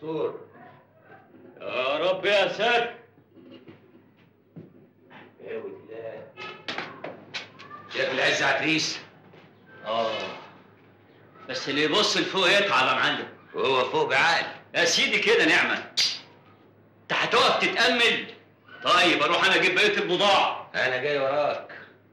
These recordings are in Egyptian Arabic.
استور يا رب يا ساتر يا ولاد شايف العز عتريس اه بس اللي يبص لفوق يتعب يا معلم وهو فوق بعقل يا سيدي كده نعمه انت هتقف تتامل طيب اروح انا اجيب بقيه البضاعه انا جاي وراك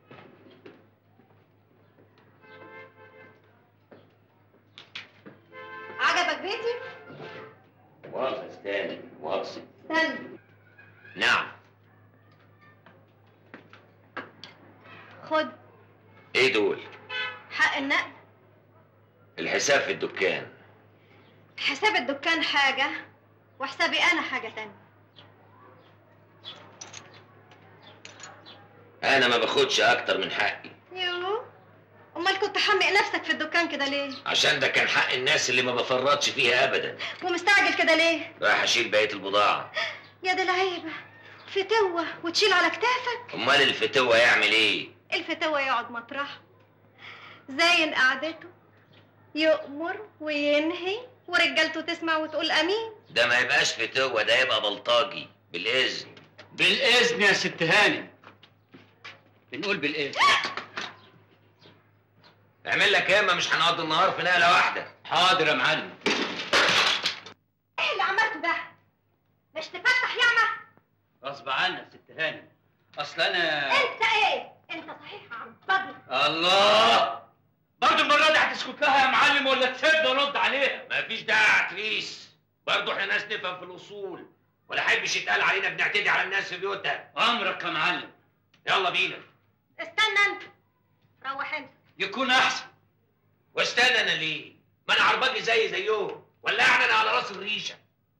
عجبك بيتي؟ مؤاخذة استنى مؤاخذة استنى نعم خد ايه دول؟ حق النقل الحساب في الدكان حساب الدكان حاجة وحسابي أنا حاجة تانية انا ما باخدش اكتر من حقي يو أمال كنت حمق نفسك في الدكان كده ليه؟ عشان ده كان حق الناس اللي ما بفرطش فيها ابدا ومستعجل كده ليه؟ رايح اشيل بقيه البضاعه يا دي العيبة فتوة وتشيل على كتافك امال الفتوه يعمل ايه الفتوة يقعد مطرحه زين قعدته يؤمر وينهي ورجالته تسمع وتقول امين ده ما يبقاش فتوه ده يبقى بلطاجي بالاذن بالاذن يا ست هانم بنقول بالاذن اعمل لك ياما مش هنقضي النهار في نقله واحده حاضر يا معلم ايه اللي عملته ده؟ مش تفتح ياما؟ غصب عنك يا ست هانم اصل انا انت ايه؟ انت صحيح عم طبي الله برضه المره دي هتسكت لها يا معلم ولا تسيبني ارد عليها مفيش داعي يا عتريس برضه احنا ناس نفهم في الاصول ولا حبش يتقال علينا بنعتدي على الناس في بيوتها امرك يا معلم يلا بينا استنى انت روح انت يكون احسن واستنى انا ليه ما انا عرباجي زي زيهم ولا يعني انا على راس الريشه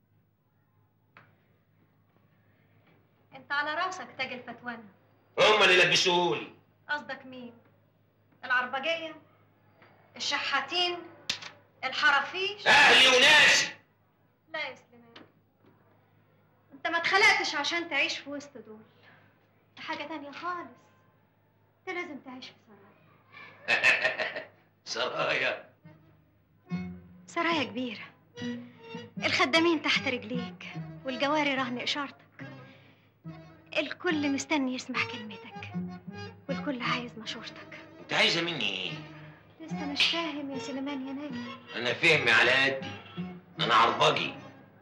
انت على راسك تاج الفتوانة هم اللي لبسوهولي قصدك مين؟ العربجية؟ الشحاتين؟ الحرافيش؟ اهلي وناسي لا يا سليمان انت ما اتخلقتش عشان تعيش في وسط دول ده حاجة تانية خالص انت لازم تعيش في سرايا سرايا سرايا كبيرة الخدامين تحت رجليك والجواري رهن إشارتك الكل مستني يسمع كلمتك والكل عايز مشورتك انت عايزه مني ايه لسه مش فاهم يا سليمان يا ناجي انا فهمي على قدي انا عرباجي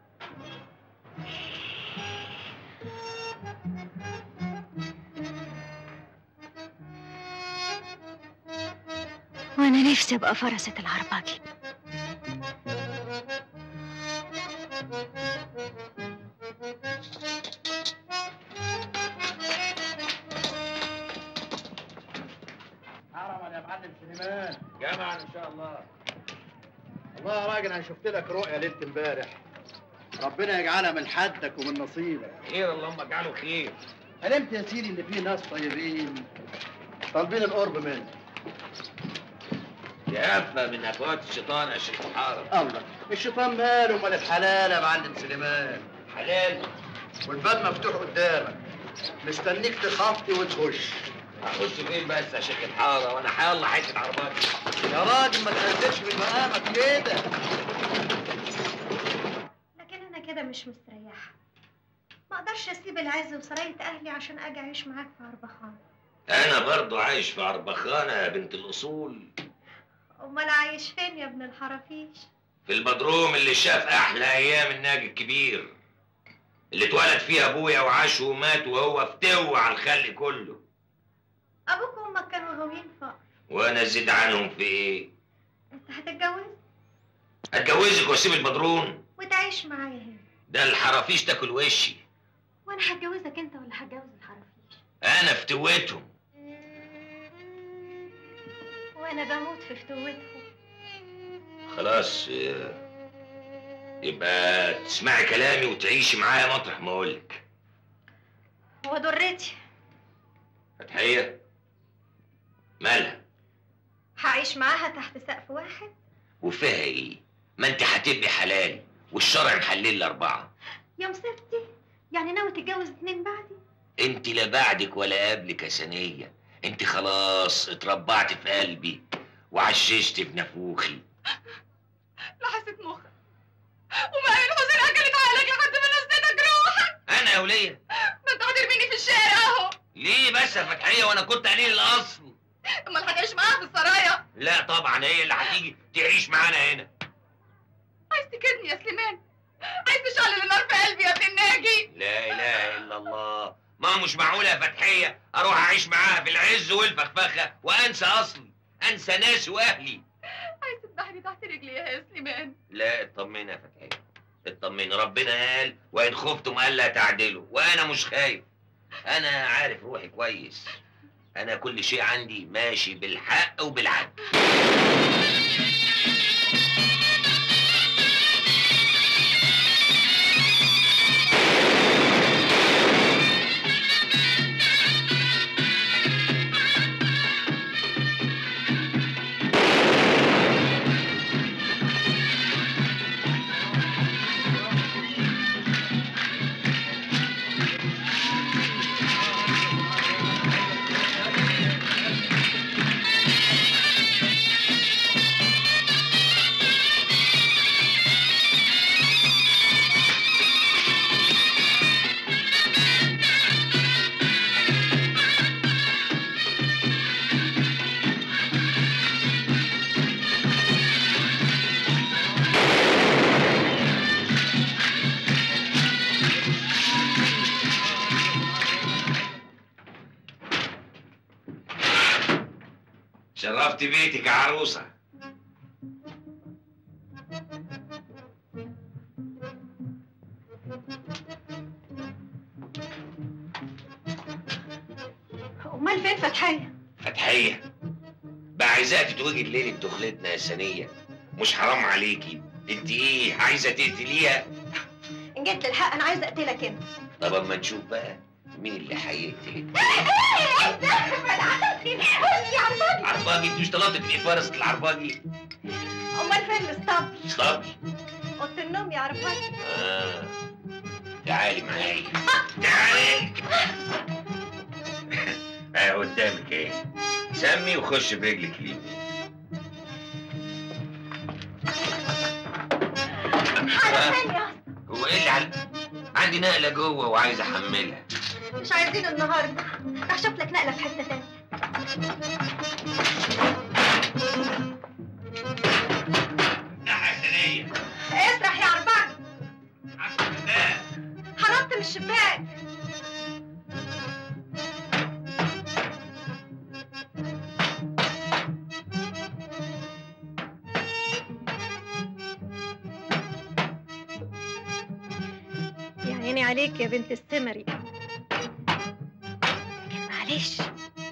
وانا نفسي ابقى فرسة العرباجي حرما يا معلم سليمان جامعا ان شاء الله والله يا راجل انا شفت لك رؤيا ليله امبارح ربنا يجعلها من حدك ومن نصيبك خير اللهم اجعله خير حلمت يا سيدي ان في ناس طيبين طالبين القرب منك يا أفة من أفوات الشيطان يا شيخ محارب الله الشيطان ماله مال الحلال يا معلم سليمان حلال والباب مفتوح قدامك مستنيك تخطي وتخش هخش فين بس يا شيخ الحارة وأنا حيالله حتة عربات يا راجل ما تنزلش من مقامك كده لكن انا كده مش مستريحة ما اقدرش اسيب العز وسراية اهلي عشان اجي اعيش معاك في عربخان أنا برضو عايش في عربخانة يا بنت الأصول امال عايش فين يا ابن الحرافيش في البدروم اللي شاف أحلى أيام الناجي الكبير اللي اتولد فيه أبويا وعاش ومات وهو فتوى على الخلق كله ابوك وامك كانوا غاويين فقر وأنا أزيد عنهم في إيه؟ انت هتتجوز أتجوزك وأسيب البدروم وتعيش معايا هنا ده الحرافيش تاكل وشي وانا هتجوزك انت ولا هتجوز الحرافيش أنا فتوتهم وانا بموت في فتوتهم خلاص آه، يبقى تسمعي كلامي وتعيشي معايا مطرح ما اقولك وضرتي فتحية مالها هعيش معاها تحت سقف واحد وفيها ايه ما انت هتبقي حلال والشرع محلل الاربعه يا مصيبتي يعني ناوي تتجوز اتنين بعدي انت لا بعدك ولا قبلك يا سنيه انت خلاص اتربعت في قلبي وعششت في نافوخي لحست مخك وما الحزن بس يا فتحيه وانا كنت قليل الاصل امال هتعيش معاها في السرايا لا طبعا هي اللي هتيجي تعيش معانا هنا عايز تكدني يا سليمان عايز تشعل النار في قلبي يا ابن الناجي لا اله الا الله ما مش معقوله يا فتحيه اروح اعيش معاها في العز والفخفخه وانسى اصلي انسى ناسي واهلي عايز تذبحني تحت رجلي يا سليمان لا اطمني يا فتحيه اطمني ربنا قال وان خفتم الا تعدلوا وانا مش خايف انا عارف روحي كويس انا كل شيء عندي ماشي بالحق وبالعدل شرفت بيتك يا عروسه امال فين فتحيه فتحيه بقى عايزاها تتوجد ليله دخلتنا يا سنيه مش حرام عليكي انت ايه عايزه تقتليها ان جيت للحق انا عايزه اقتلك انت طب اما نشوف بقى مين اللي هيقتلك عرباجي انت مش طلعت في فرس العرباجي امال فين الاسطبل اسطبل اوضه النوم يا عرفات آه. تعالي معايا تعالي اه قدامك ايه سمي وخش برجلك اليمين حاجه ثانيه هو ايه اللي عل... عندي نقله جوه وعايز احملها مش عايزين النهارده راح اشوف لك نقله في حته تانيه ناحيه ثانيه اسرح يا عرباجي عشر دقايق هنط من الشباك يا عيني عليك يا بنت السمري لكن معلش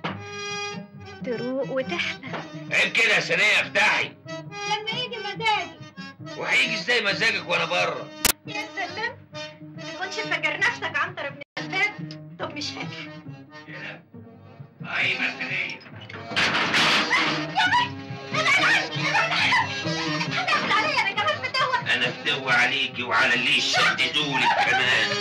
تروق وتحلى عيب كده يا سنيه افتحي لما يجي مزاجي وهيجي ازاي مزاجك وانا بره يا سلام ما تكونش فاكر نفسك عنتر ابن الباب طب مش فاكر كده ايوه يا سنيه هتعمل عليا انا كمان متوه انا فتوى عليكي وعلى اللي يشددولك كمان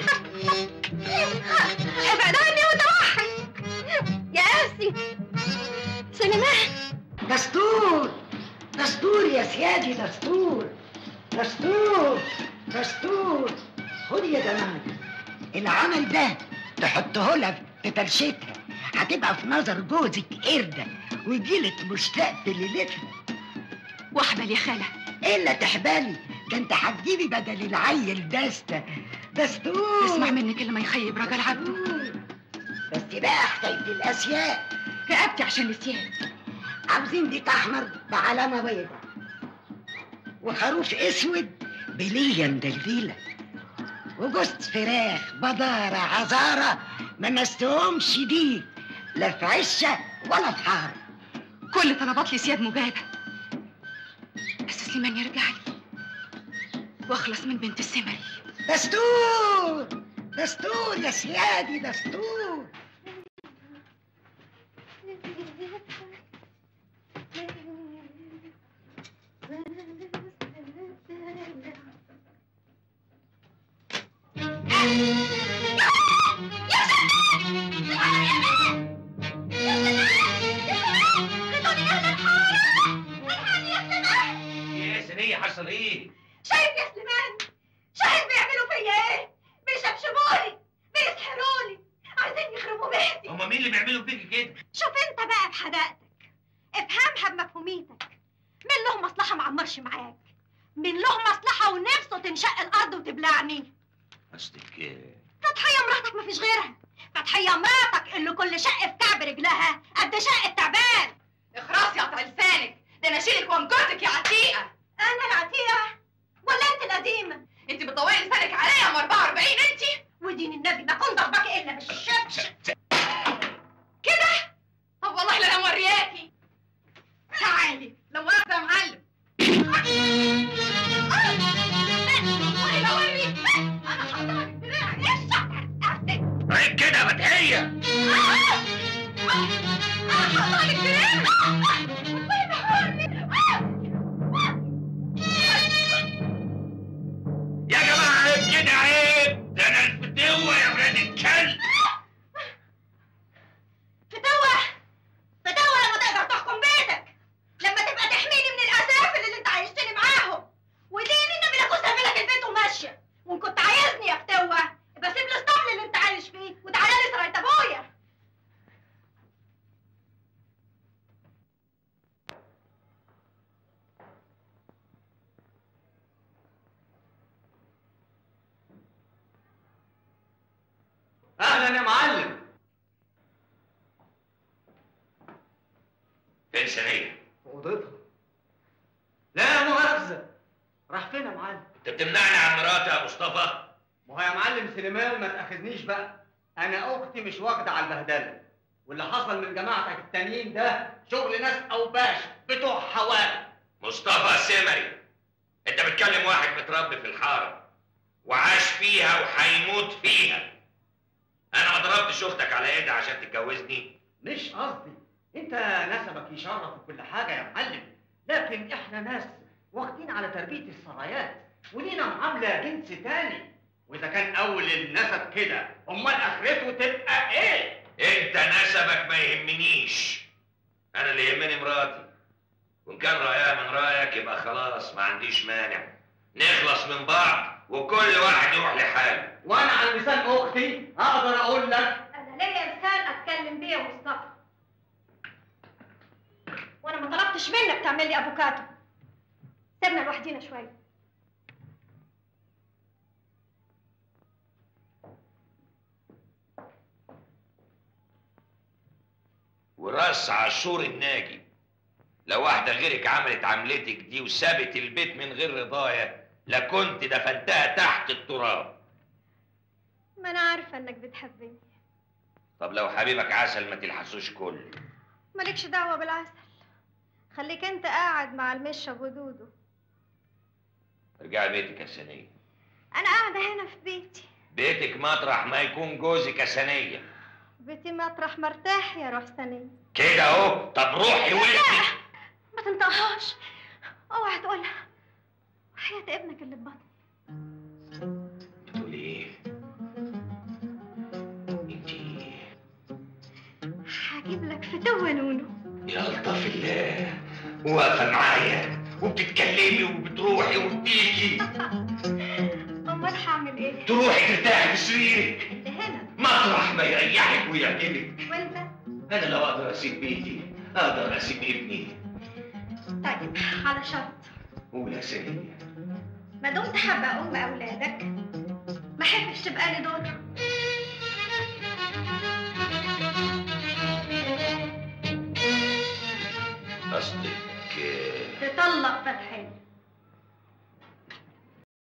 ابعد عني وتوحد يا قاسي سليمان دستور دستور يا سيادي دستور دستور دستور خد يا جماعة العمل ده تحطه لها في تلشتها هتبقى في نظر جوزك قردة ويجيلك مشتاق في ليلتها واحبل يا خاله الا تحبالي ده انت هتجيبي بدل العيل دستة دستور اسمع منك اللي ما يخيب راجل عبده دستور. بس بقى حكاية الأسياء رقبتي عشان نسيان عاوزين ديك احمر بعلامه بيضاء وخروف اسود بليه مدلدله وجوز فراخ بداره عذاره ما مستهمش دي لا في عشه ولا في حاره كل طلبات لي سياد مجابه بس سليمان يرجع لي واخلص من بنت السمري دستور دستور يا سيادي دستور يا سنيه حصل ايه شايف يا سليمان شايف بيعملوا فيا ايه بيشبشبوني بيسحروني عايزين يخربوا بيتي هما مين اللي بيعملوا فيك كده؟ شوف انت بقى بحداقتك افهمها بمفهوميتك مين له مصلحه معمرش معاك مين له مصلحه ونفسه تنشق الارض وتبلعني قصدك إيه؟ فتحية مراتك مفيش غيرها فتحية مراتك اللي كل شق في كعب رجلها قد شق التعبان اخرسي يا قطع لسانك ده انا اشيلك وانكرتك يا عتيقه انا العتيقة ولا انت القديمة انت بتطولي لسانك عليا يا ام 44 انت ودين النبي ما كنت ضربك الا بالشبش كده طب والله لا انا مورياكي تعالي لو واقفه يا معلم والله لا اوريك انا حاطه لك دراعي عيب كده يا فتحية انا حاطه لك دراعي والله لا اوريك يا جماعة عيب كده عيب ده أنا الفتوة يا ولاد الكلب فتوة فتوة لما تقدر تحكم بيتك لما تبقى تحميني من الاسافل اللي انت عايشتني معاهم ودين النبي لا كنت لك البيت وماشيه وان كنت عايزني يا فتوة يبقى سيب لي الاسطبل اللي انت عايش فيه وتعالى لي سرايه ابويا اهلا يا معلم فين سنية؟ في اوضتها لا مؤاخذه راح فين يا معلم أنت بتمنعني عن مراتي يا مصطفى؟ ما هو يا معلم سليمان ما تاخذنيش بقى انا اختي مش واخده على البهدله واللي حصل من جماعتك التانيين ده شغل ناس اوباش بتوع حوالي مصطفى السمري أنت بتكلم واحد متربي في الحارة وعاش فيها وهيموت فيها أنا ما ضربتش أختك على إيدها عشان تتجوزني مش قصدي انت نسبك يشرف في كل حاجه يا معلم لكن احنا ناس واخدين على تربيه السرايات ولينا معامله جنس تاني واذا كان اول النسب كده امال اخرته تبقى ايه انت نسبك ما يهمنيش انا اللي يهمني مراتي وان كان رايها من رايك يبقى خلاص ما عنديش مانع نخلص من بعض وكل واحد يروح لحاله وانا على لسان اختي اقدر اقول لك انا ليا لسان اتكلم بيه يا مصطفى وانا ما طلبتش منك تعمل لي افوكاتو سيبنا لوحدينا شويه وراس عاشور الناجي لو واحدة غيرك عملت عملتك دي وسابت البيت من غير رضايا لكنت دفنتها تحت التراب ما انا عارفه انك بتحبني طب لو حبيبك عسل ما تلحسوش كل مالكش دعوه بالعسل خليك انت قاعد مع المشة ودودو ارجعي بيتك يا سنية انا قاعده هنا في بيتي بيتك مطرح ما يكون جوزك يا سنية بيتي مطرح مرتاح يا روح سنية كده اهو طب روحي وانتي ما تنطقهاش اوعى تقولها وحياة ابنك اللي في بطني بتقولي ايه انتي هجيب لك فتوة نونو يا لطف الله واقفة معايا وبتتكلمي وبتروحي وبتيجي امال هعمل ايه تروحي ترتاحي في سريرك انت هنا مطرح ما يريحك ويعجبك وانت انا لو اقدر اسيب بيتي اقدر اسيب ابني طيب على شرط قول يا سنية ما دمت حابه ام اولادك ما احبش تبقى لي دور قصدك آه، تطلق فتحي